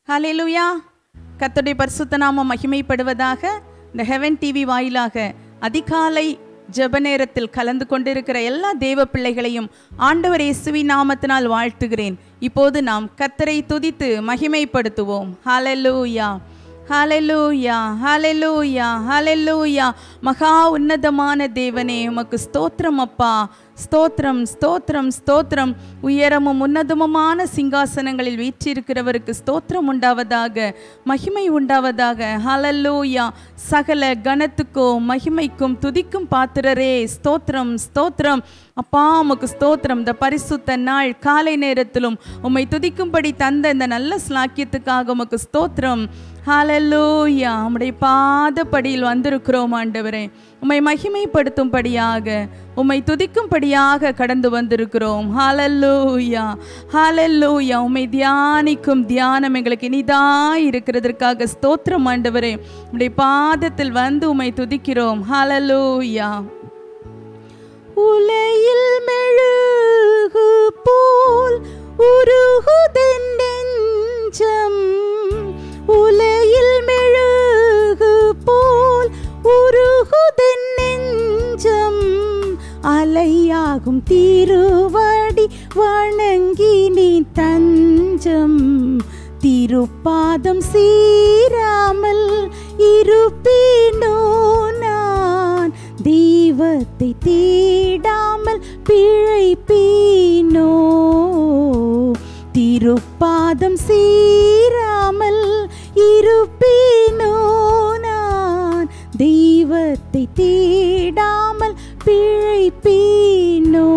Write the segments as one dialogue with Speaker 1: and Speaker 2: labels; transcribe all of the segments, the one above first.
Speaker 1: ஹalleluya கர்த்தருடைய பரிசுத்த நாமம் மகிமைப்படுவதாக இந்த ஹெவன் டிவி வாயிலாக அதிகாலை ஜெப நேரத்தில் கலந்து கொண்டிருக்கிற எல்லா தேவ பிள்ளைகளையும் ஆண்டவர் இயேசுவின் நாமத்தினால் வாழ்த்துகிறேன் இப்போது நாம் கர்த்தரை துதித்து மகிமைப்படுத்துவோம் ஹalleluya ஹalleluya ஹalleluya ஹalleluya மகா உன்னதமான தேவனே உமக்கு ஸ்தோத்திரம் அப்பா ஸ்தோத்திரம் ஸ்தோத்திரம் ஸ்தோத்திரம் உயரமும் உன்னதமுமான சிங்காசனங்களில் வீற்றிருக்கிறவருக்கு ஸ்தோத்திரம் உண்டாவதாக மகிமை உண்டாவதாக ஹalleluya சகல கனத்துக்கும் மகிமைக்கும் துதிக்கும் பாத்திரரே ஸ்தோத்திரம் ஸ்தோத்திரம் அப்பா உமக்கு ஸ்தோத்திரம் இந்த பரிசுத்த நாள் காலை நேரத்திலும் உம்மை துதிக்கும்படி தந்த இந்த நல்ல ஸ்லாக்கியத்துக்காக உமக்கு ஸ்தோத்திரம் ஹalleluya உம்முடைய பாதப்படியில் வந்திருக்கிறோம் ஆண்டவரே உம்மை மகிமைப்படுத்தும்படியாக உம்மை துதிக்கும்படியாக கடந்து வந்திருக்கிறோம் ஹalleluya ஹalleluya உம்மை தியானிக்கும் தியானம் எங்களுக்கு இனிதாய் இருக்கிறதற்காக ஸ்தோத்திரம் ஆண்டவரே உம்முடைய பாதத்தில் வந்து உம்மை துதிக்கிறோம் ஹalleluya உலையில் மெழுகு போல் உருகுதென் நெஞ்சம் உலையில் மெழுகு போல் உருகுதென் நெஞ்சம் அலையாகும் திருவடி வணங்கி நீ தஞ்சம் திருப்பாதம் சீராமல் இருப்பேனோ நான் தெய்வத்தை தேடாமல் பிழைப்பீனோ திருப்பாதம் சீராமல் இருப்பேனோ நான் தெய்வத்தை தேடாமல் பிழைப்பீனோ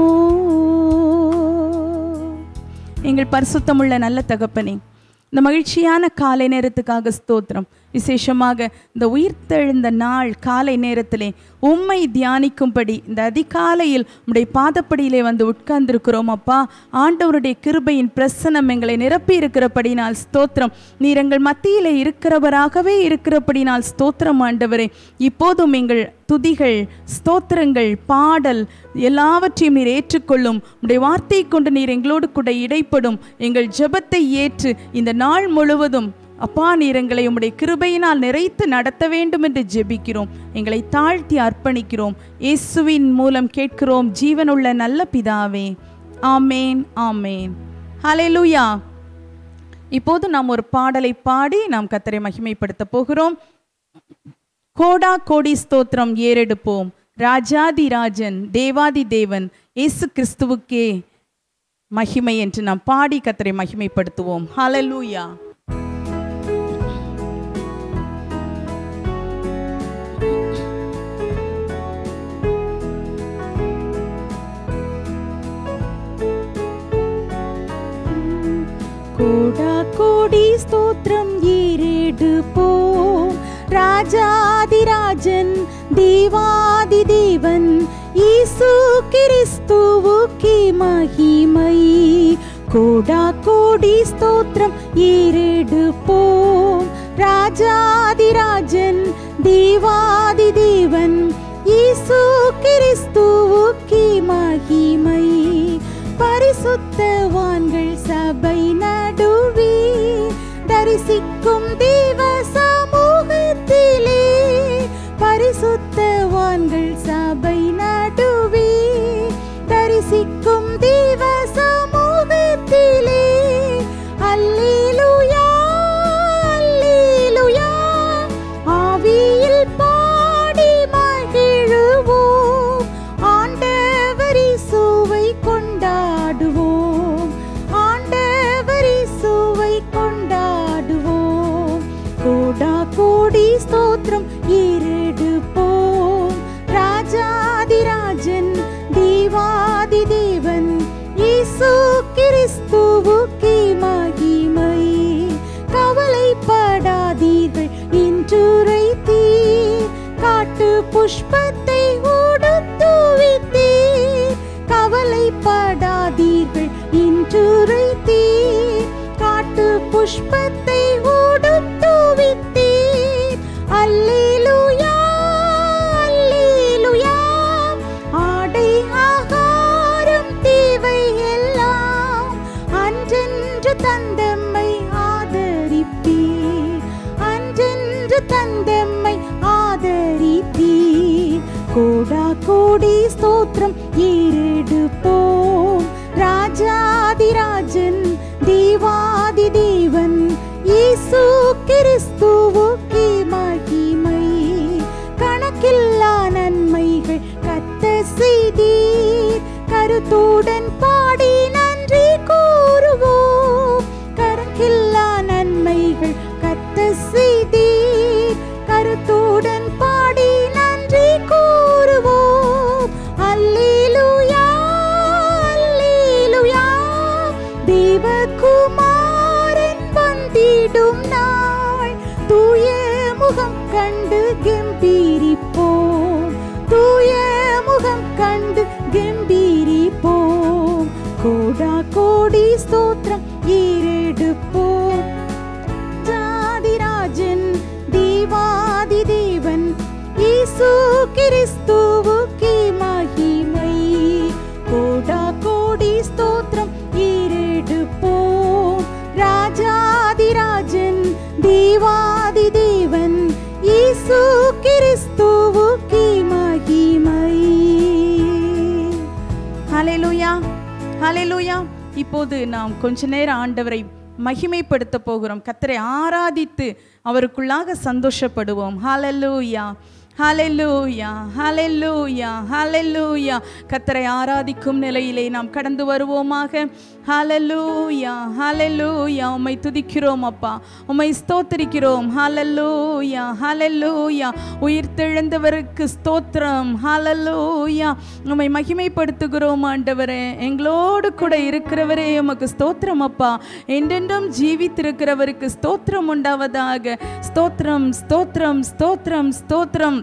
Speaker 1: எங்கள் பரிசுத்தமுள்ள நல்ல தகப்பனே இந்த மகிழ்ச்சியான காலை நேரத்துக்காக ஸ்தோத்திரம் விசேஷமாக இந்த உயிர்த்தெழுந்த நாள் காலை நேரத்திலே உம்மை தியானிக்கும்படி இந்த அதிகாலையில் உம்முடைய பாதப்படியிலே வந்து உட்கார்ந்திருக்கிறோம் அப்பா ஆண்டவருடைய கிருபையின் பிரசனம் எங்களை நிரப்பி இருக்கிறபடினால் ஸ்தோத்திரம் நீர் எங்கள் மத்தியிலே இருக்கிறவராகவே இருக்கிறபடினால் ஸ்தோத்திரம் ஆண்டவரே இப்போதும் எங்கள் துதிகள் ஸ்தோத்திரங்கள் பாடல் எல்லாவற்றையும் நீர் ஏற்றுக்கொள்ளும் உடைய வார்த்தையை கொண்டு நீர் எங்களோடு கூட இடைப்படும் எங்கள் ஜெபத்தை ஏற்று இந்த நாள் முழுவதும் அப்பா நீர் எங்களை உம்முடைய கிருபையினால் நிறைத்து நடத்த வேண்டும் என்று ஜெபிக்கிறோம் எங்களை தாழ்த்தி அர்ப்பணிக்கிறோம் இயேசுவின் மூலம் கேட்கிறோம் ஜீவனுள்ள நல்ல பிதாவே ஆமேன் ஆமேன் ஹalleluya இப்போது நாம் ஒரு பாடலை பாடி நாம் கத்தரை மகிமைப்படுத்த போகிறோம் கோடா கோடி ஸ்தோத்திரம் ஏறெடுப்போம் ராஜாதி ராஜன் தேவாதி தேவன் இயேசு கிறிஸ்துவுக்கே மகிமை என்று நாம் பாடி கத்தரை மகிமைப்படுத்துவோம் ஹalleluya கோடா கோடி ஸ்தோத்திரம் ஏறெடுப்போம் ராஜாதிராஜன் தேவாதி தேவன் ஈசு கிறிஸ்துவுக்கே மகிமை கோடா கோடி ஸ்தோத்திரம் ஏறெடுப்போம் ராஜாதிராஜன் தேவாதி தேவன் ஈசு கிறிஸ்துவுக்கே மகிமை பரிசுத்தவான்கள் சபை நடுவே தரிசிக்கும் தேவ சமூகத்திலே பரிசுத்தவான்கள் சபை நடுவே தரிசிக்கும் தேவ சமூகத்திலே அல்லேலூயா அல்லேலூயா ஆவியில் பாடி மகிழுவோம் ஆண்டவர் இயேசுவை கொண்டாடுவோம் ஆண்டவர் இயேசுவை கொண்டாடுவோம் கோடா கோடி ஸ்தோத்திரம் ஏறெடுப்போம் ராஜாதிராஜன் தேவாதி தேவன் இயேசு கிறிஸ்துவுக்கே மகிமை கவலைப்படாதீர்கள் இன்றுரைத்தீர் காட்டு புஷ்பத்தை உடுத்துவித்தீர் கவலைப்படாதீர்கள் இன்றுரைத்தீர் காட்டு புஷ்பத்தை உடுத்துவித்தீர் அல்லேலூயா அல்லேலூயா ஆடை ஆகாரம் தேவை எல்லாம் அன்றென்று தந்தம்மை ஆதரிப்பீர்
Speaker 2: தந்தம்மை ஆதரித்தீர் கோடா கோடி ஸ்தோத்திரம் ஏறெடுப்போம் ராஜாதிராஜன் தேவாதி தேவன் இயேசு கிறிஸ்துவுக்கே மகிமை கணக்கில்லா நன்மைகள் கத்த செய்தீர் கருத்துடன் பாடி நன்றி கூறுவோம் கணக்கில்லா நன்மைகள் கத்த செய்தீர் கருத்துடன் பாடி நன்றி கூறுவோம் அல்லேலூயா அல்லேலூயா தேவகுமாரன் வந்திடும் நாள் தூய முகம் கண்டு கெம்பீரிப்போம் தூய முகம் கண்டு கெம்பீரிப்போம் கோடா கோடி ஸ்தோத்திரம் ஏறெடுப்போம் ஜாதிராஜன் தேவாதி தேவன் இயேசு கிறிஸ்துவுக்கே மகிமை கோடா கோடி ஸ்தோத்திரம் ஏறெடுப்போம் ராஜாதிராஜன் தேவாதி தேவன் இயேசு கிறிஸ்துவுக்கே மகிமை
Speaker 1: ஹalleluya ஹalleluya இப்போது நாம் கொஞ்ச நேரம் ஆண்டவரை மகிமைப்படுத்த போகிறோம் கத்தரை ஆராதித்து அவருக்குள்ளாக சந்தோஷப்படுவோம் ஹalleluya ஹalleluya ஹalleluya ஹalleluya கத்தரை ஆராதிக்கும் நிலையிலே நாம் கடந்து வருவோமாக ஹalleluya ஹalleluya உம்மை துதிக்கிறோம் அப்பா உம்மை ஸ்தோத்திரிக்கிறோம் ஹalleluya ஹalleluya உயிர்த்தெழுந்தவருக்கு ஸ்தோத்திரம் ஹalleluya உம்மை மகிமைப்படுத்துகிறோம் ஆண்டவரே எங்களோடு கூட இருக்கிறவரே உமக்கு ஸ்தோத்திரம் அப்பா என்றென்றும் ஜீவித்திருக்கிறவருக்கு ஸ்தோத்திரம் உண்டாவதாக ஸ்தோத்திரம் ஸ்தோத்திரம் ஸ்தோத்திரம் ஸ்தோத்திரம்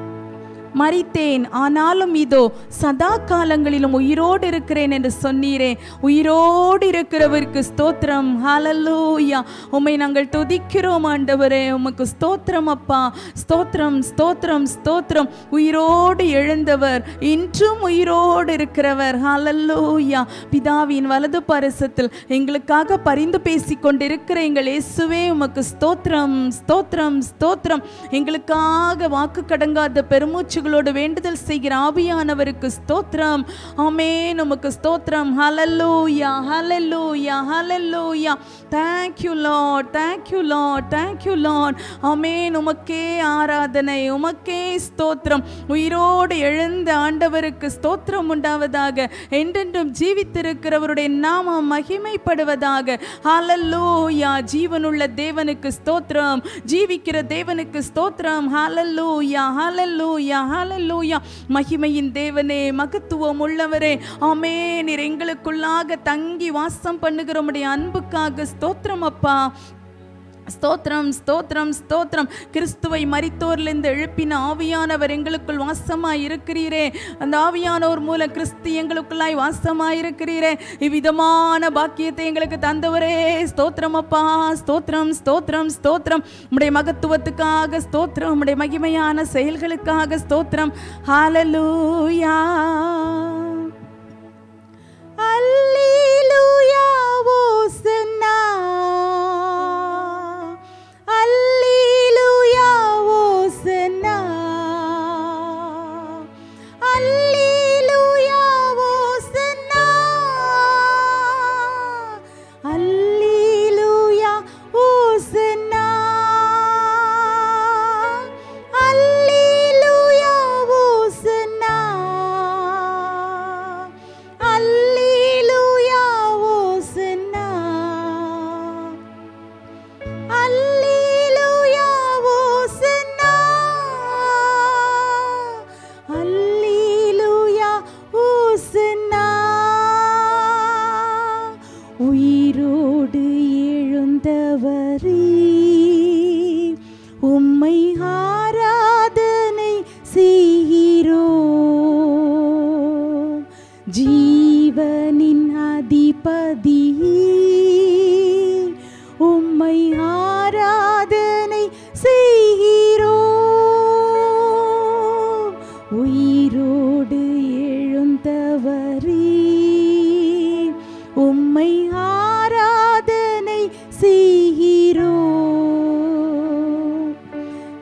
Speaker 1: மரித்தேன் ஆனாலும் இதோ சதா காலங்களிலும் உயிரோடு இருக்கிறேன் என்று சொன்னீரே உயிரோடு இருக்கிறவருக்கு ஸ்தோத்திரம் ஹalleluya உம்மை நாங்கள் துதிக்கிறோம் ஆண்டவரே உமக்கு ஸ்தோத்திரம் அப்பா ஸ்தோத்திரம் ஸ்தோத்திரம் ஸ்தோத்திரம் உயிரோடு எழுந்தவர் இன்றும் உயிரோடு இருக்கிறவர் ஹalleluya பிதாவின் வலது பரிசத்தில் எங்களுக்காக பரிந்து பேசிக் கொண்டிருக்கிற எங்கள் இயேசுவே உமக்கு ஸ்தோத்திரம் ஸ்தோத்திரம் ஸ்தோத்திரம் எங்களுக்காக வாக்கு கடங்காத பெருமூச்சுகளோடு வேண்டுதல் செய்கிற ஆவியானவருக்கு ஸ்தோத்திரம் ஆமென் உமக்கு ஸ்தோத்திரம் ஹalleluya ஹalleluya ஹalleluya thank you lord thank you lord thank you lord ஆமென் உமக்கே ஆராதனை உமக்கே ஸ்தோத்திரம் உயிரோடு எழுந்த ஆண்டவருக்கு ஸ்தோத்திரம் உண்டாவதாக என்றென்றும் ஜீவித்திருக்கிறவருடைய நாமம் மகிமைப்படுவதாக ஹalleluya ஜீவனுள்ள தேவனுக்கு ஸ்தோத்திரம் ஜீவிக்கிற தேவனுக்கு ஸ்தோத்திரம் ஹalleluya ஹalleluya ஹalleluya மகிமையின் தேவனே மகத்துவம் உள்ளவரே ஆமே நீர் எங்களுக்குள்ளாக தங்கி வாசம் பண்ணுகிற உம்முடைய அன்புக்காக ஸ்தோத்திரம் அப்பா ஸ்தோத்திரம் ஸ்தோத்திரம் ஸ்தோத்திரம் கிறிஸ்துவை மரித்தோரிலிருந்து எழுப்பின ஆவியானவர் எங்களுக்குள் வாசமாய் இருக்கிறீரே அந்த ஆவியானவர் மூலம் கிறிஸ்து எங்களுக்குள்ளாய் வாசமாய் இருக்கிறீரே இவ்விதமான பாக்கியத்தை எங்களுக்கு தந்தவரே ஸ்தோத்திரம் அப்பா ஸ்தோத்திரம் ஸ்தோத்திரம் ஸ்தோத்திரம் உம்முடைய மகத்துவத்துக்காக ஸ்தோத்திரம் உம்முடைய மகிமையான செயல்களுக்காக ஸ்தோத்திரம் ஹalleluya
Speaker 2: அல்லேலூயா ஓசன்னா அல்லேலூயா ஓசன்னா அல்லேலூயா ஓசன்னா அல்லேலூயா ஓசன்னா அல்லேலூயா ஓசன்னா அல்லேலூயா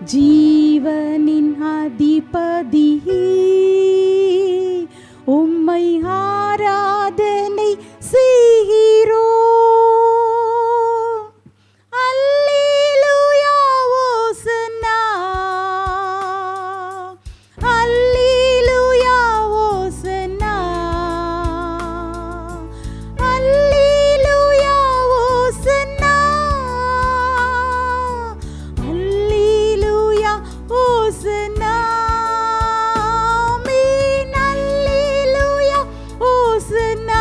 Speaker 2: ஜீவனின் அதிபதி உம்மை ஆராதனை செய்கிறோ அல்லேலூயா ஓசன்னா அல்லேலூயா ஓசன்னா அல்லேலூயா ஓசன்னா அல்லேலூயா ஓசன்னா ஆமென் அல்லேலூயா ஓசன்னா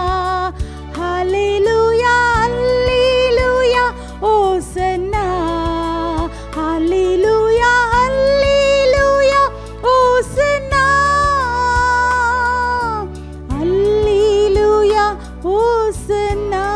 Speaker 2: ஹalleluya அல்லேலூயா ஓசன்னா ஹalleluya அல்லேலூயா ஓசன்னா அல்லேலூயா ஓசன்னா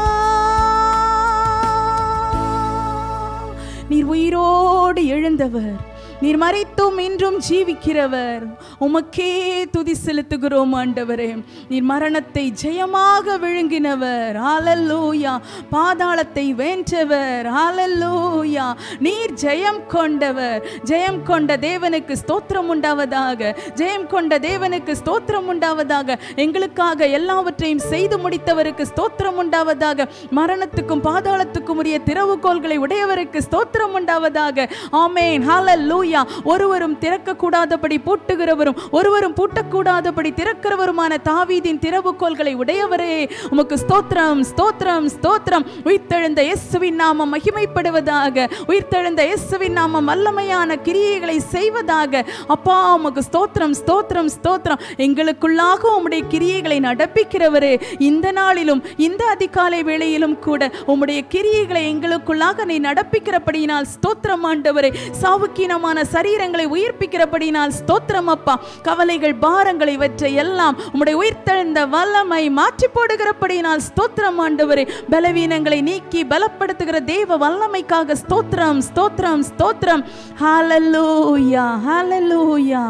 Speaker 1: நீர் உயிரோடு எழுந்தவர் நீர் மறைத்தும் இன்றும் ஜீவிக்கிறவர் உமக்கே துதி செலுத்துகிறோம் ஆண்டவரே நீர் மரணத்தை ஜெயமாக விழுங்கினவர் ஹalleluya பாதாளத்தை வென்றவர் ஹalleluya நீர் ஜெயம் கொண்டவர் ஜெயம் கொண்ட தேவனுக்கு ஸ்தோத்திரம் உண்டாவதாக ஜெயம் கொண்ட தேவனுக்கு ஸ்தோத்திரம் உண்டாவதாக எங்களுக்காக எல்லாவற்றையும் செய்து முடித்தவருக்கு ஸ்தோத்திரம் உண்டாவதாக மரணத்துக்கும் பாதாளத்துக்கும் உரிய திறவுகோள்களை உடையவருக்கு ஸ்தோத்திரம் உண்டாவதாக ஆமேன் ஹalleluya ஒருவரும் திறக்க கூடாதபடி பூட்டுகிறவரும் ஒருவரும் பூட்டக்கூடாதபடி திறக்கிறவருமான தாவீதின் திறவுகோள்களை உடையவரே உமக்கு ஸ்தோத்திரம் ஸ்தோத்திரம் ஸ்தோத்திரம் உயிர்த்தெழுந்த இயேசுவின் நாமம் மகிமைப்படுவதாக உயிர்த்தெழுந்த இயேசுவின் நாமம் வல்லமையான கிரியைகளை செய்வதாக அப்பா உமக்கு ஸ்தோத்திரம் ஸ்தோத்திரம் ஸ்தோத்திரம் எங்களுக்குள்ளாக உம்முடைய கிரியைகளை நடப்பிக்கிறவரே இந்த நாளிலும் இந்த அதிகாலை வேளையிலும் கூட உம்முடைய கிரியைகளை எங்களுக்குள்ளாக நீ நடப்பிக்கிறபடியினால் ஸ்தோத்திரம் ஆண்டவரே சாவுக்கீனமான சரீரங்களை உயிர்ப்பிக்கிறபடியினால் ஸ்தோத்திரம் அப்பா கவலைகள் பாரங்களை இவற்றை எல்லாம் உம்முடைய உயிர்த்தெழுந்த வல்லமை மாற்றி போடுகிறபடியினால் ஸ்தோத்திரம் ஆண்டவரே பலவீனங்களை நீக்கி பலப்படுத்துகிற தேவ வல்லமைக்காக ஸ்தோத்திரம் ஸ்தோத்திரம் ஸ்தோத்திரம் ஹalleluya ஹalleluya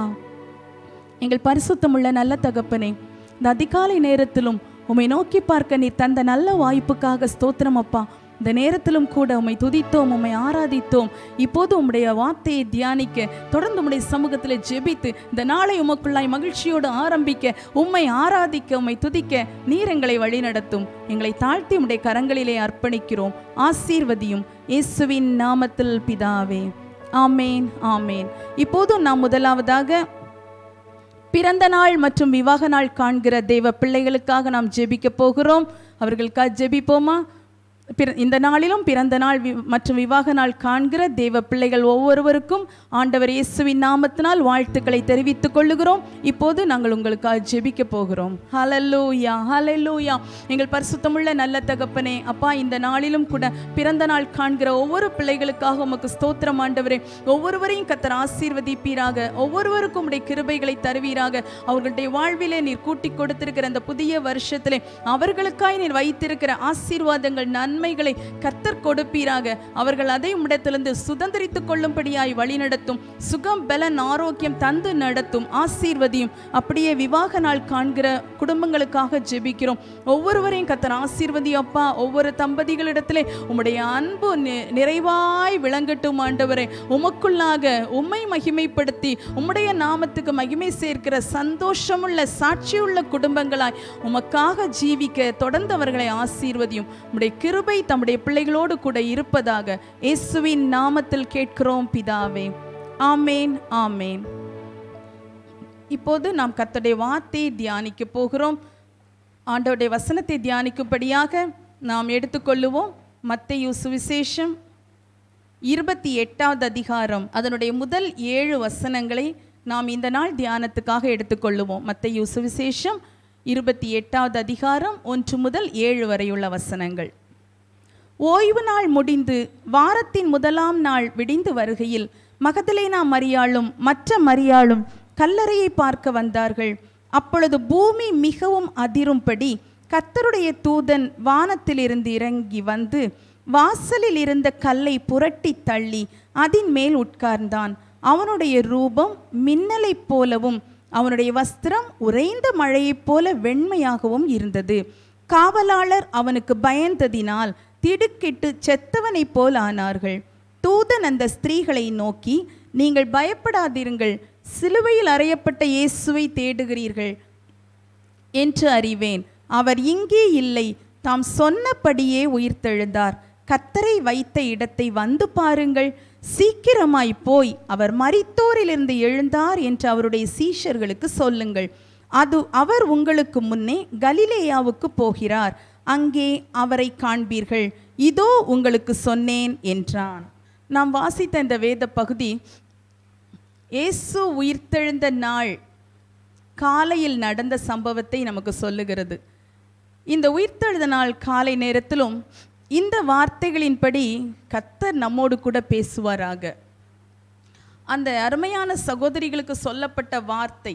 Speaker 1: எங்கள் பரிசுத்தமுள்ள நல்ல தகப்பனே இந்த அதிகாலை நேரத்திலும் உம்மை நோக்கி பார்க்க நீ தந்த நல்ல வாய்ப்புக்காக ஸ்தோத்திரம் அப்பா இந்த நேரத்திலும் கூட உம்மை துதித்தோம் உம்மை ஆராதித்தோம் இப்போது உம்முடைய வார்த்தையை தியானிக்க தொடர்ந்து உம்முடைய சமூகத்தில் ஜெபித்து இந்த நாளை உமக்குள்ளாய் மகிழ்ச்சியோடு ஆரம்பிக்க உம்மை ஆராதிக்க உம்மை துதிக்க நீர் எங்களை வழிநடத்தும் எங்களை தாழ்த்தி உம்முடைய கரங்களிலே அர்ப்பணிக்கிறோம் ஆசீர்வதியும் இயேசுவின் நாமத்தில் பிதாவே ஆமேன் ஆமேன் இப்போதும் நாம் முதலாவதாக பிறந்த நாள் மற்றும் விவாக நாள் காண்கிற தேவ பிள்ளைகளுக்காக நாம் ஜெபிக்க போகிறோம் அவர்களுக்காக ஜெபிப்போமா பிற இந்த நாளிலும் பிறந்த நாள் வி- மற்றும் விவாக நாள் காண்கிற தேவ பிள்ளைகள் ஒவ்வொருவருக்கும் ஆண்டவர் இயேசுவின் நாமத்தினால் வாழ்த்துக்களை தெரிவித்துக் கொள்ளுகிறோம் இப்போது நாங்கள் உங்களுக்காக ஜெபிக்க போகிறோம் ஹalleluya ஹalleluya எங்கள் பரிசுத்தமுள்ள நல்ல தகப்பனே அப்பா இந்த நாளிலும் கூட பிறந்த நாள் காண்கிற ஒவ்வொரு பிள்ளைகளுக்காக உமக்கு ஸ்தோத்திரம் ஆண்டவரே ஒவ்வொருவரையும் கத்தர் ஆசீர்வதிப்பீராக ஒவ்வொருவருக்கும் உடைய கிருபைகளை தருவீராக அவர்களுடைய வாழ்விலே நீர் கூட்டி கொடுத்திருக்கிற அந்த புதிய வருஷத்திலே அவர்களுக்காய் நீர் வைத்திருக்கிற ஆசீர்வாதங்கள் நன்மைகளை கத்தர் கொடுப்பீராக அவர்கள் அதை உம்மிடத்திலிருந்து சுதந்திரித்துக் கொள்ளும்படியாய் வழிநடத்தும் சுகம் பலன் ஆரோக்கியம் தந்து நடத்தும் ஆசீர்வதியும் அப்படியே விவாக நாள் காண்கிற குடும்பங்களுக்காக ஜெபிக்கிறோம் ஒவ்வொருவரையும் கத்தர் ஆசீர்வதி அப்பா ஒவ்வொரு தம்பதிகளிடத்திலே உம்முடைய அன்பு நி- நிறைவாய் விளங்கட்டும் ஆண்டவரே உமக்குள்ளாக உம்மை மகிமைப்படுத்தி உம்முடைய நாமத்துக்கு மகிமை சேர்க்கிற சந்தோஷமுள்ள சாட்சியுள்ள குடும்பங்களாய் உமக்காக ஜீவிக்க தொடர்ந்து அவர்களை ஆசீர்வதியும் உம்முடைய கிருபை தம்முடைய பிள்ளைகளோடு கூட இருப்பதாக இயேசுவின் நாமத்தில் கேட்கிறோம் பிதாவே ஆமேன் ஆமேன் இப்போது நாம் கர்த்தருடைய வார்த்தையை தியானிக்க போகிறோம் ஆண்டவருடைய வசனத்தை தியானிக்கும்படியாக நாம் எடுத்துக்கொள்ளுவோம் மத்தேயு சுவிசேஷம் இருபத்தி எட்டாவது அதிகாரம் அதனுடைய முதல் ஏழு வசனங்களை நாம் இந்த நாள் தியானத்துக்காக எடுத்துக்கொள்ளுவோம் மத்தேயு சுவிசேஷம் இருபத்தி எட்டாவது அதிகாரம் ஒன்று முதல் ஏழு வரையுள்ள வசனங்கள் ஓய்வு நாள் முடிந்து வாரத்தின் முதலாம் நாள் விடிந்து வருகையில் மகதலேனா மரியாளும் மற்ற மரியாளும் கல்லறையை பார்க்க வந்தார்கள் அப்பொழுது பூமி மிகவும் அதிரும்படி கர்த்தருடைய தூதன் வானத்திலிருந்து இறங்கி வந்து வாசலில் இருந்த கல்லை புரட்டி தள்ளி அதின் மேல் உட்கார்ந்தான் அவனுடைய ரூபம் மின்னலைப் போலவும் அவனுடைய வஸ்திரம் உறைந்த மழையைப் போல வெண்மையாகவும் இருந்தது காவலாளர் அவனுக்கு பயந்ததினால் திடுக்கிட்டு செத்தவனைப் போல் ஆனார்கள் தூதன் அந்த ஸ்திரீகளை நோக்கி நீங்கள் பயப்படாதிருங்கள் சிலுவையில் அறையப்பட்ட இயேசுவை தேடுகிறீர்கள் என்று அறிவேன் அவர் இங்கே இல்லை தாம் சொன்னபடியே உயிர்த்தெழுந்தார் கத்தரை வைத்த இடத்தை வந்து பாருங்கள் சீக்கிரமாய் போய் அவர் மரித்தோரிலிருந்து எழுந்தார் என்று அவருடைய சீஷர்களுக்கு சொல்லுங்கள் அது அவர் உங்களுக்கு முன்னே கலிலேயாவுக்கு போகிறார் அங்கே அவரை காண்பீர்கள் இதோ உங்களுக்கு சொன்னேன் என்றான் நாம் வாசித்த இந்த வேத பகுதி இயேசு உயிர்த்தெழுந்த நாள் காலையில் நடந்த சம்பவத்தை நமக்கு சொல்லுகிறது இந்த உயிர்த்தெழுத நாள் காலை நேரத்திலும் இந்த வார்த்தைகளின்படி கத்தர் நம்மோடு கூட பேசுவாராக அந்த அருமையான சகோதரிகளுக்கு சொல்லப்பட்ட வார்த்தை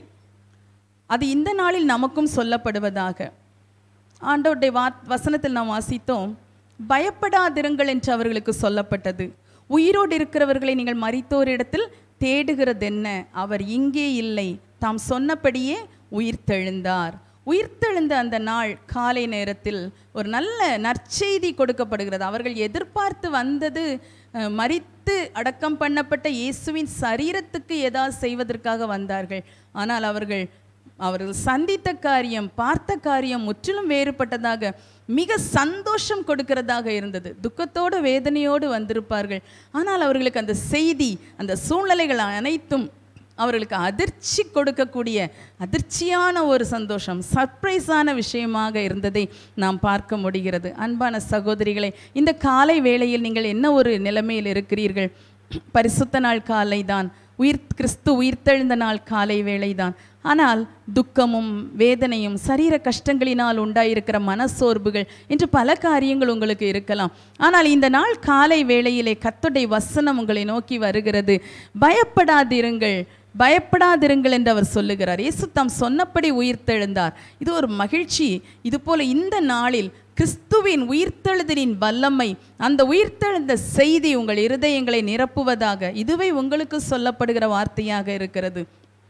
Speaker 1: அது இந்த நாளில் நமக்கும் சொல்லப்படுவதாக ஆண்டவருடைய வா வசனத்தில் நாம் வாசித்தோம் பயப்படாதிருங்கள் என்று அவர்களுக்கு சொல்லப்பட்டது உயிரோடு இருக்கிறவர்களை நீங்கள் மரித்தோரிடத்தில் தேடுகிறதென்ன அவர் இங்கே இல்லை தாம் சொன்னபடியே உயிர்த்தெழுந்தார் உயிர்த்தெழுந்த அந்த நாள் காலை நேரத்தில் ஒரு நல்ல நற்செய்தி கொடுக்கப்படுகிறது அவர்கள் எதிர்பார்த்து வந்தது அஹ், மரித்து அடக்கம் பண்ணப்பட்ட இயேசுவின் சரீரத்துக்கு ஏதாவது செய்வதற்காக வந்தார்கள் ஆனால் அவர்கள் அவர்கள் சந்தித்த காரியம் பார்த்த காரியம் முற்றிலும் வேறுபட்டதாக மிக சந்தோஷம் கொடுக்கிறதாக இருந்தது துக்கத்தோடு வேதனையோடு வந்திருப்பார்கள் ஆனால் அவர்களுக்கு அந்த செய்தி அந்த சூழ்நிலைகள் அனைத்தும் அவர்களுக்கு அதிர்ச்சி கொடுக்கக்கூடிய அதிர்ச்சியான ஒரு சந்தோஷம் சர்ப்ரைஸான விஷயமாக இருந்ததை நாம் பார்க்க முடிகிறது அன்பான சகோதரிகளை இந்த காலை வேளையில் நீங்கள் என்ன ஒரு நிலைமையில் இருக்கிறீர்கள் பரிசுத்த நாள் காலை தான் உயிர் கிறிஸ்து உயிர்த்தெழுந்த நாள் காலை வேளைதான் ஆனால் துக்கமும் வேதனையும் சரீர கஷ்டங்களினால் உண்டாயிருக்கிற மனசோர்வுகள் என்று பல காரியங்கள் உங்களுக்கு இருக்கலாம் ஆனால் இந்த நாள் காலை வேளையிலே கத்துடைய வசனம் உங்களை நோக்கி வருகிறது பயப்படாதிருங்கள் பயப்படாதிருங்கள் என்று அவர் சொல்லுகிறார் இயேசு தாம் சொன்னபடி உயிர்த்தெழுந்தார் இது ஒரு மகிழ்ச்சி இது போல இந்த நாளில் கிறிஸ்துவின் உயிர்த்தெழுதலின் வல்லமை அந்த உயிர்த்தெழுந்த செய்தி உங்கள் இருதயங்களை நிரப்புவதாக இதுவே உங்களுக்கு சொல்லப்படுகிற வார்த்தையாக இருக்கிறது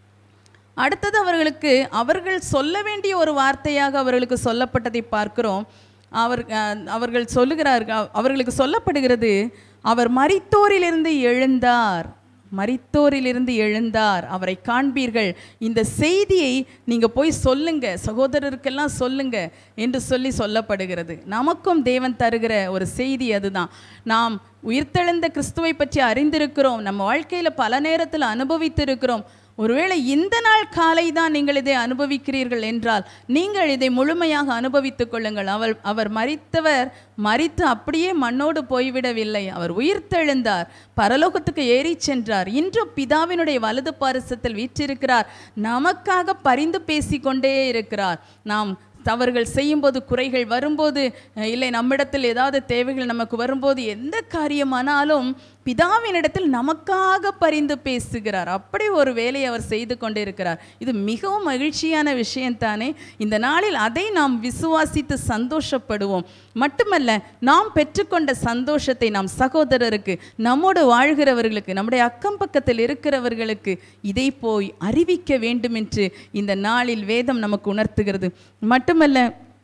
Speaker 1: அடுத்தது அவர்களுக்கு அவர்கள் சொல்ல வேண்டிய ஒரு வார்த்தையாக அவர்களுக்கு சொல்லப்பட்டதை பார்க்கிறோம் அவர் அஹ், அவர்கள் சொல்லுகிறார்கள் அவர்களுக்கு சொல்லப்படுகிறது அவர் மரித்தோரிலிருந்து எழுந்தார் மரித்தோரிலிருந்து எழுந்தார் அவரை காண்பீர்கள் இந்த செய்தியை நீங்க போய் சொல்லுங்க சகோதரருக்கெல்லாம் சொல்லுங்க என்று சொல்லி சொல்லப்படுகிறது நமக்கும் தேவன் தருகிற ஒரு செய்தி அதுதான் நாம் உயிர்த்தெழுந்த கிறிஸ்துவை பற்றி அறிந்திருக்கிறோம் நம்ம வாழ்க்கையில பல நேரத்தில் அனுபவித்திருக்கிறோம் ஒருவேளை இந்த நாள் காலை தான் நீங்கள் இதை அனுபவிக்கிறீர்கள் என்றால் நீங்கள் இதை முழுமையாக அனுபவித்துக் கொள்ளுங்கள் அவர் அவர் மரித்தவர் மரித்து அப்படியே மண்ணோடு போய்விடவில்லை அவர் உயிர்த்தெழுந்தார் பரலோகத்துக்கு ஏறிச் சென்றார் இன்றும் பிதாவினுடைய வலது பாரசத்தில் வீற்றிருக்கிறார் நமக்காக பரிந்து பேசிக்கொண்டே இருக்கிறார் நாம் தவறுகள் செய்யும்போது குறைகள் வரும்போது அஹ், இல்லை நம்மிடத்தில் ஏதாவது தேவைகள் நமக்கு வரும்போது எந்த காரியமானாலும் பிதாவினிடத்தில் நமக்காக பரிந்து பேசுகிறார் அப்படி ஒரு வேலையை அவர் செய்து கொண்டிருக்கிறார் இது மிகவும் மகிழ்ச்சியான விஷயம்தானே இந்த நாளில் அதை நாம் விசுவாசித்து சந்தோஷப்படுவோம் மட்டுமல்ல நாம் பெற்றுக்கொண்ட சந்தோஷத்தை நாம் சகோதரருக்கு நம்மோடு வாழ்கிறவர்களுக்கு நம்முடைய அக்கம் பக்கத்தில் இருக்கிறவர்களுக்கு இதை போய் அறிவிக்க வேண்டும் என்று இந்த நாளில் வேதம் நமக்கு உணர்த்துகிறது மட்டுமல்ல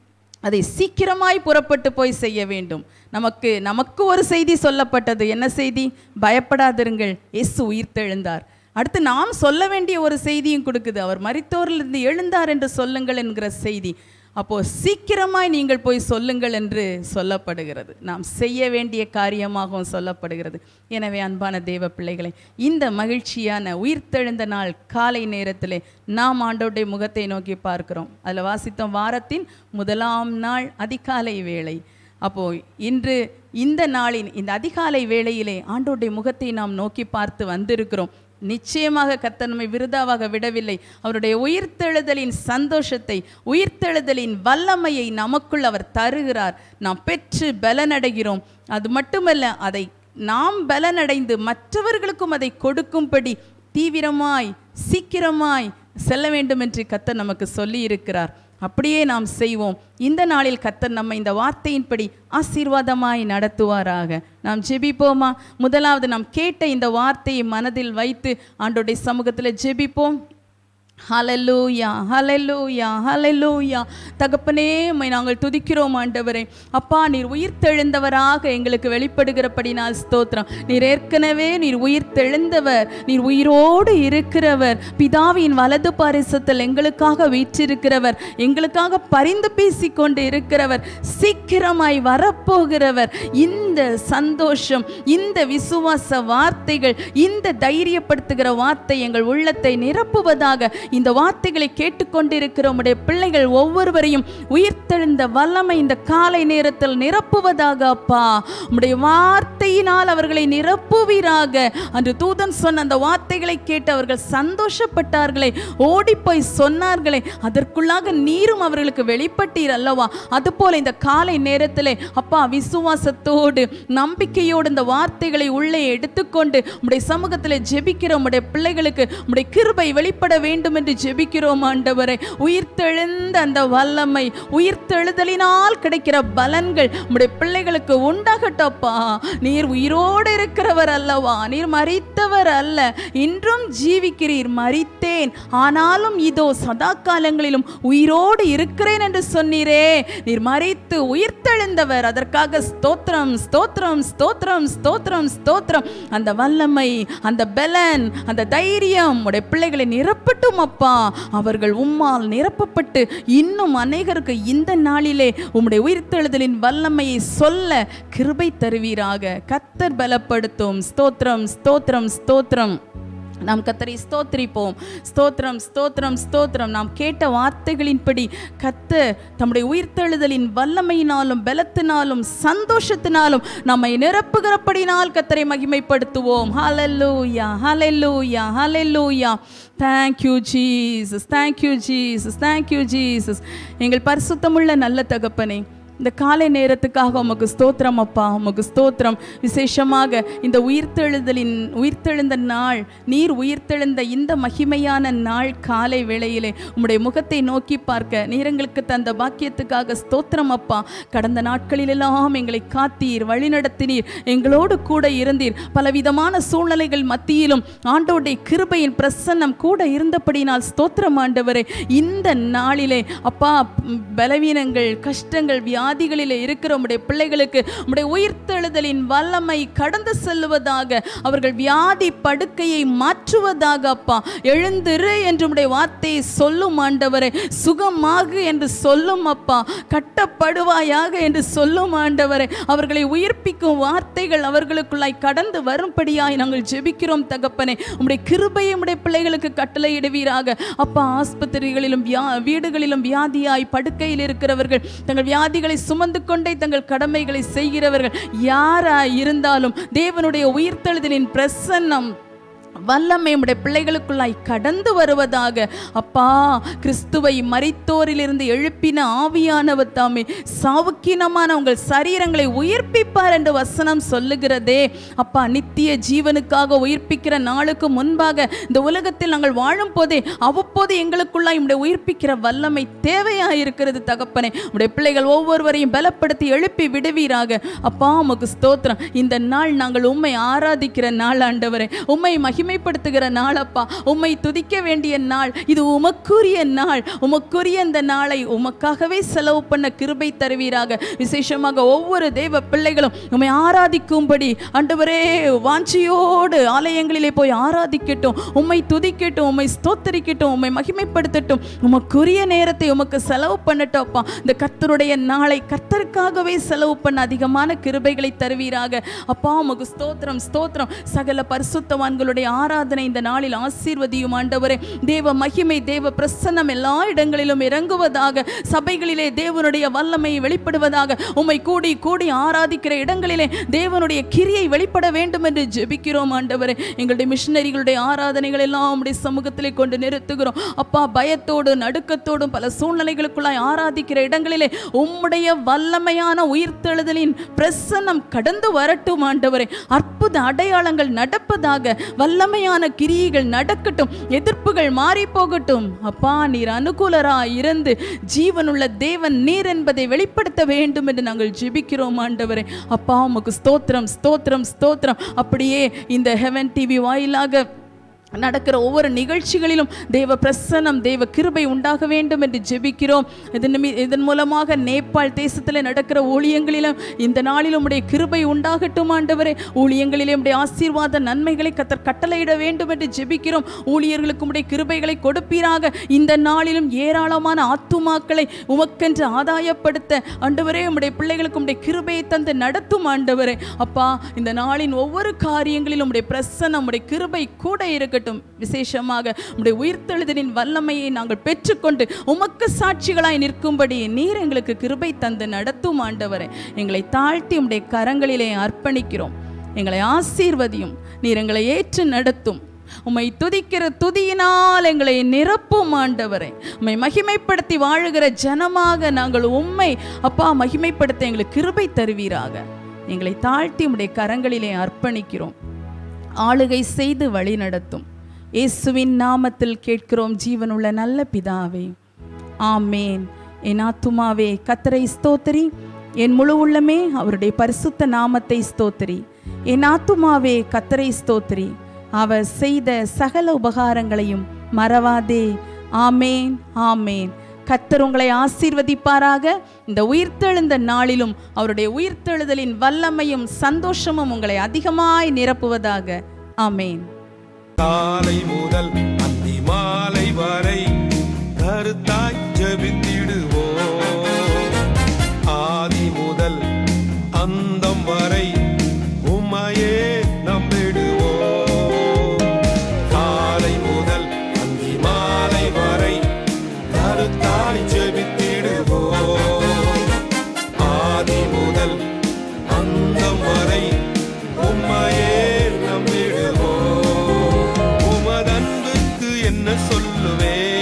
Speaker 1: அதை சீக்கிரமாய் புறப்பட்டு போய் செய்ய வேண்டும் நமக்கு நமக்கு ஒரு செய்தி சொல்லப்பட்டது என்ன செய்தி பயப்படாதிருங்கள் இயேசு உயிர்த்தெழுந்தார் அடுத்து நாம் சொல்ல வேண்டிய ஒரு செய்தியும் கொடுக்குது அவர் மரித்தோரிலிருந்து எழுந்தார் என்று சொல்லுங்கள் என்கிற செய்தி அப்போ சீக்கிரமாய் நீங்கள் போய் சொல்லுங்கள் என்று சொல்லப்படுகிறது நாம் செய்ய வேண்டிய காரியமாகவும் சொல்லப்படுகிறது எனவே அன்பான தேவ பிள்ளைகளை இந்த மகிழ்ச்சியான உயிர்த்தெழுந்த நாள் காலை நேரத்திலே நாம் ஆண்டோடைய முகத்தை நோக்கி பார்க்கிறோம் அதில் வாசித்தோம் வாரத்தின் முதலாம் நாள் அதிகாலை வேளை அப்போ இன்று இந்த நாளின் இந்த அதிகாலை வேளையிலே ஆண்டோடைய முகத்தை நாம் நோக்கி பார்த்து வந்திருக்கிறோம் நிச்சயமாக கர்த்தர் நம்மை விருதாவாக விடவில்லை அவருடைய உயிர்த்தெழுதலின் சந்தோஷத்தை உயிர்த்தெழுதலின் வல்லமையை நமக்குள் அவர் தருகிறார் நாம் பெற்று பலனடைகிறோம் அது மட்டுமல்ல அதை நாம் பலனடைந்து மற்றவர்களுக்கும் அதை கொடுக்கும்படி தீவிரமாய் சீக்கிரமாய் செல்ல வேண்டும் என்று கர்த்தர் நமக்கு சொல்லி இருக்கிறார் அப்படியே நாம் செய்வோம் இந்த நாளில் கர்த்தர் நம்மை இந்த வார்த்தையின்படி ஆசீர்வாதமாய் நடத்துவாராக நாம் ஜெபிப்போமா முதலாவது நாம் கேட்ட இந்த வார்த்தையை மனதில் வைத்து ஆண்டோடைய சமூகத்தில் ஜெபிப்போம் ஹalleluya ஹalleluya ஹalleluya தகப்பனே உம்மை நாங்கள் துதிக்கிறோம் ஆண்டவரே அப்பா நீர் உயிர்த்தெழுந்தவராக எங்களுக்கு வெளிப்படுகிறபடினால் ஸ்தோத்திரம் நீர் ஏற்கனவே நீர் உயிர்த்தெழுந்தவர் நீர் உயிரோடு இருக்கிறவர் பிதாவின் வலது பாரிசத்தில் எங்களுக்காக வீற்றிருக்கிறவர் எங்களுக்காக பரிந்து பேசிக்கொண்டு இருக்கிறவர் சீக்கிரமாய் வரப்போகிறவர் இந்த சந்தோஷம் இந்த விசுவாச வார்த்தைகள் இந்த தைரியப்படுத்துகிற வார்த்தை எங்கள் உள்ளத்தை நிரப்புவதாக இந்த வார்த்தைகளை கேட்டுக்கொண்டிருக்கிற உம்முடைய பிள்ளைகள் ஒவ்வொருவரையும் உயிர்த்தெழுந்த வல்லமை இந்த காலை நேரத்தில் நிரப்புவதாக அப்பா உம்முடைய வார்த்தையினால் அவர்களை நிரப்புவீராக அன்று தூதன் சொன்ன அந்த வார்த்தைகளை கேட்டு அவர்கள் சந்தோஷப்பட்டார்களே ஓடிப்போய் சொன்னார்களே அதற்குள்ளாக நீரும் அவர்களுக்கு வெளிப்பட்டீர் அல்லவா அதுபோல இந்த காலை நேரத்திலே அப்பா விசுவாசத்தோடு நம்பிக்கையோடு இந்த வார்த்தைகளை உள்ளே எடுத்துக்கொண்டு உம்முடைய சமூகத்தில் ஜெபிக்கிற உம்முடைய பிள்ளைகளுக்கு உம்முடைய கிருபை வெளிப்பட வேண்டும் என்று ஜெபிக்கிறோம் ஆண்டவரை உயிர்த்தெழுந்த அந்த வல்லமை உயிர்த்தெழுதலினால் கிடைக்கிற பலன்கள் உம்முடைய பிள்ளைகளுக்கு உண்டாகட்டப்பா நீர் உயிரோடு இருக்கிறவர் அல்லவா நீர் மறித்தவர் அல்ல இன்றும் ஜீவிக்கிறீர் மறித்தேன் ஆனாலும் இதோ சதா காலங்களிலும் உயிரோடு இருக்கிறேன் என்று சொன்னீரே நீர் மறித்து உயிர்த்தெழுந்தவர் அதற்காக ஸ்தோத்திரம் ஸ்தோத்திரம் ஸ்தோத்திரம் ஸ்தோத்திரம் ஸ்தோத்திரம் அந்த வல்லமை அந்த பலன் அந்த தைரியம் உடைய பிள்ளைகளை நிரப்பட்டும் அப்பா அவர்கள் உம்மால் நிரப்பப்பட்டு இன்னும் அநேகருக்கு இந்த நாளிலே உம்முடைய உயிர்த்தெழுதலின் வல்லமையை சொல்ல கிருபை தருவீராக கத்தர் பலப்படுத்தும் ஸ்தோத்திரம் ஸ்தோத்திரம் ஸ்தோத்திரம் நாம் கத்தரை ஸ்தோத்திரிப்போம் ஸ்தோத்திரம் ஸ்தோத்திரம் ஸ்தோத்திரம் நாம் கேட்ட வார்த்தைகளின்படி கத்தர் தம்முடைய உயிர்த்தெழுதலின் வல்லமையினாலும் பலத்தினாலும் சந்தோஷத்தினாலும் நம்மை நிரப்புகிறபடினால் கத்தரை மகிமைப்படுத்துவோம் ஹalleluya ஹalleluya ஹalleluya thank you jesus thank you jesus thank you jesus எங்கள் பரிசுத்தமுள்ள நல்ல தகப்பனே இந்த காலை நேரத்துக்காக உமக்கு ஸ்தோத்திரம் அப்பா உமக்கு ஸ்தோத்திரம் விசேஷமாக இந்த உயிர்த்தெழுதலின் உயிர்த்தெழுந்த நாள் நீர் உயிர்த்தெழுந்த இந்த மகிமையான நாள் காலை வேளையிலே உம்முடைய முகத்தை நோக்கி பார்க்க நீர் எங்களுக்கு தந்த பாக்கியத்துக்காக ஸ்தோத்திரம் அப்பா கடந்த நாட்களிலெல்லாம் எங்களை காத்தீர் வழிநடத்தினீர் எங்களோடு கூட இருந்தீர் பலவிதமான சூழ்நிலைகள் மத்தியிலும் ஆண்டோடைய கிருபையின் பிரசன்னம் கூட இருந்தபடினால் ஸ்தோத்திரம் ஆண்டவரே இந்த நாளிலே அப்பா ம், பலவீனங்கள் கஷ்டங்கள் வியாதிகளிலே இருக்கிற உம்முடைய பிள்ளைகளுக்கு உம்முடைய உயிர்த்தெழுதலின் வல்லமை கடந்து செல்லுவதாக அவர்கள் வியாதி படுக்கையை மாற்றுவதாக அப்பா எழுந்திரு என்று உம்முடைய வார்த்தையை சொல்லும் ஆண்டவரே சுகமாகு என்று சொல்லும் அப்பா கட்டப்படுவாயாக என்று சொல்லும் ஆண்டவரே அவர்களை உயிர்ப்பிக்கும் வார்த்தைகள் அவர்களுக்குள்ளாய் கடந்து வரும்படியாய் நாங்கள் ஜெபிக்கிறோம் தகப்பனே உம்முடைய கிருபையை உம்முடைய பிள்ளைகளுக்கு கட்டளையிடுவீராக அப்பா ஆஸ்பத்திரிகளிலும் வியா வீடுகளிலும் வியாதியாய் படுக்கையில் இருக்கிறவர்கள் தங்கள் வியாதிகளை சுமந்து கொண்டே தங்கள் கடமைகளை செய்கிறவர்கள் யாராய் இருந்தாலும் தேவனுடைய உயிர்த்தெழுதலின் பிரசன்னம் வல்லமை உம்முடைய பிள்ளைகளுக்குள்ளாய் கடந்து வருவதாக அப்பா கிறிஸ்துவை மரித்தோரிலிருந்து எழுப்பின ஆவியானவர் தாமே சாவுக்கினமான உங்கள் சரீரங்களை உயிர்ப்பிப்பார் என்று வசனம் சொல்லுகிறதே அப்பா நித்திய ஜீவனுக்காக உயிர்ப்பிக்கிற நாளுக்கு முன்பாக இந்த உலகத்தில் நாங்கள் வாழும் போதே அவ்வப்போது எங்களுக்குள்ளாய் உம்முடைய உயிர்ப்பிக்கிற வல்லமை தேவையாக இருக்கிறது தகப்பனே உம்முடைய பிள்ளைகள் ஒவ்வொருவரையும் பலப்படுத்தி எழுப்பி விடுவீராக அப்பா உமக்கு ஸ்தோத்திரம் இந்த நாள் நாங்கள் உம்மை ஆராதிக்கிற நாள் ஆண்டவரே உம்மை மகிமைப்படுத்துகிற நாள் அப்பா உம்மை துதிக்க வேண்டிய நாள் இது உமக்குரிய நாள் உமக்குரிய இந்த நாளை உமக்காகவே செலவு பண்ண கிருபை தருவீராக விசேஷமாக ஒவ்வொரு தெய்வ பிள்ளைகளும் உம்மை ஆராதிக்கும்படி ஆண்டவரே வாஞ்சியோடு ஆலயங்களிலே போய் ஆராதிக்கட்டும் உம்மை துதிக்கட்டும் உம்மை ஸ்தோத்தரிக்கட்டும் உம்மை மகிமைப்படுத்தட்டும் உமக்குரிய நேரத்தை உமக்கு செலவு பண்ணட்டும் அப்பா இந்த கர்த்தருடைய நாளை கர்த்தருக்காகவே செலவு பண்ண அதிகமான கிருபைகளை தருவீராக அப்பா உமக்கு ஸ்தோத்திரம் ஸ்தோத்திரம் சகல பரிசுத்தவான்களுடைய ஆராதனை இந்த நாளில் ஆசீர்வதியும் ஆண்டவரே தேவ மகிமை தேவ பிரசன்னம் எல்லா இடங்களிலும் இறங்குவதாக சபைகளிலே தேவனுடைய வல்லமை வெளிப்படுவதாக உம்மை கூடி கூடி ஆராதிக்கிற இடங்களிலே தேவனுடைய கிரியை வெளிப்பட வேண்டும் என்று ஜெபிக்கிறோம் ஆண்டவரே எங்களுடைய மிஷினரிகளுடைய ஆராதனைகள் எல்லாம் உம்முடைய சமூகத்திலே கொண்டு நிறுத்துகிறோம் அப்பா பயத்தோடு நடுக்கத்தோடும் பல சூழ்நிலைகளுக்குள்ளாய் ஆராதிக்கிற இடங்களிலே உம்முடைய வல்லமையான உயிர்த்தெழுதலின் பிரசன்னம் கடந்து வரட்டும் ஆண்டவரே அற்புத அடையாளங்கள் நடப்பதாக வல்லமையான கிரியைகள் நடக்கட்டும் எதிர்ப்புகள் மாறி போகட்டும் அப்பா நீர் அனுகூலரா இருந்து ஜீவனுள்ள தேவன் நீர் என்பதை வெளிப்படுத்த வேண்டும் என்று நாங்கள் ஜெபிக்கிறோம் ஆண்டவரே அப்பா உமக்கு ஸ்தோத்திரம் ஸ்தோத்திரம் ஸ்தோத்திரம் அப்படியே இந்த ஹெவன் டிவி வாயிலாக நடக்கிற ஒவ்வொரு நிகழ்ச்சிகளிலும் தேவ பிரசன்னம் தேவ கிருபை உண்டாக வேண்டும் என்று ஜெபிக்கிறோம் இதன் நிமி- இதன் மூலமாக நேபாள் தேசத்தில் நடக்கிற ஊழியங்களிலும் இந்த நாளிலும் உடைய கிருபை உண்டாகட்டும் ஆண்டவரே ஊழியங்களிலே உடைய ஆசீர்வாத நன்மைகளை கத்தர் கட்டளையிட வேண்டும் என்று ஜெபிக்கிறோம் ஊழியர்களுக்கு உடைய கிருபைகளை கொடுப்பீராக இந்த நாளிலும் ஏராளமான ஆத்துமாக்களை உமக்கென்று ஆதாயப்படுத்த ஆண்டவரே உம்முடைய பிள்ளைகளுக்கு உம்முடைய கிருபையை தந்து நடத்தும் ஆண்டவரே அப்பா இந்த நாளின் ஒவ்வொரு காரியங்களிலும் உம்முடைய பிரசன்னம் உம்முடைய கிருபை கூட இருக்கட்டும் விசேஷமாக உம்முடைய உயிர்த்தெழுதலின் வல்லமையை நாங்கள் பெற்றுக்கொண்டு உமக்கு சாட்சிகளாய் நிற்கும்படி நீர் எங்களுக்கு கிருபை தந்து நடத்தும் ஆண்டவரே எங்களை தாழ்த்தி உம்முடைய கரங்களிலே அர்ப்பணிக்கிறோம் எங்களை ஆசீர்வதியும் நீர் எங்களை ஏற்று நடத்தும் உம்மை துதிக்கிற துதியினால் எங்களை நிரப்பும் ஆண்டவரே உம்மை மகிமைப்படுத்தி வாழுகிற ஜனமாக நாங்கள் உம்மை அப்பா மகிமைப்படுத்த எங்களுக்கு கிருபை தருவீராக எங்களை தாழ்த்தி உம்முடைய கரங்களிலே அர்ப்பணிக்கிறோம் ஆளுகை செய்து வழி நடத்தும் இயேசுவின் நாமத்தில் கேட்கிறோம் ஜீவனுள்ள நல்ல பிதாவே ஆமேன் என் ஆத்துமாவே கத்தரை ஸ்தோத்திரி என் முழு உள்ளமே அவருடைய பரிசுத்த நாமத்தை ஸ்தோத்திரி என் ஆத்துமாவே கத்தரை ஸ்தோத்திரி அவர் செய்த சகல உபகாரங்களையும் மறவாதே ஆமேன் ஆமேன் கத்தர் உங்களை ஆசீர்வதிப்பாராக இந்த உயிர்த்தெழுந்த நாளிலும் அவருடைய உயிர்த்தெழுதலின் வல்லமையும் சந்தோஷமும் உங்களை அதிகமாய் நிரப்புவதாக ஆமேன்
Speaker 3: காலை முதல் அந்தி மாலை வரை கருத்தாய் ஜெபித்திடுவோம் ஆதி முதல் அந்தம் வரை உம்மையே நம்பிடுவோம் காலை முதல் அந்தி மாலை வரை கருத்தாய் ஜெபித்திடுவோம் ஆதி முதல் அந்தம் வரை உம்மையே நம்பிடுவோம் உமதன்புக்கு என்ன சொல்லுவேன்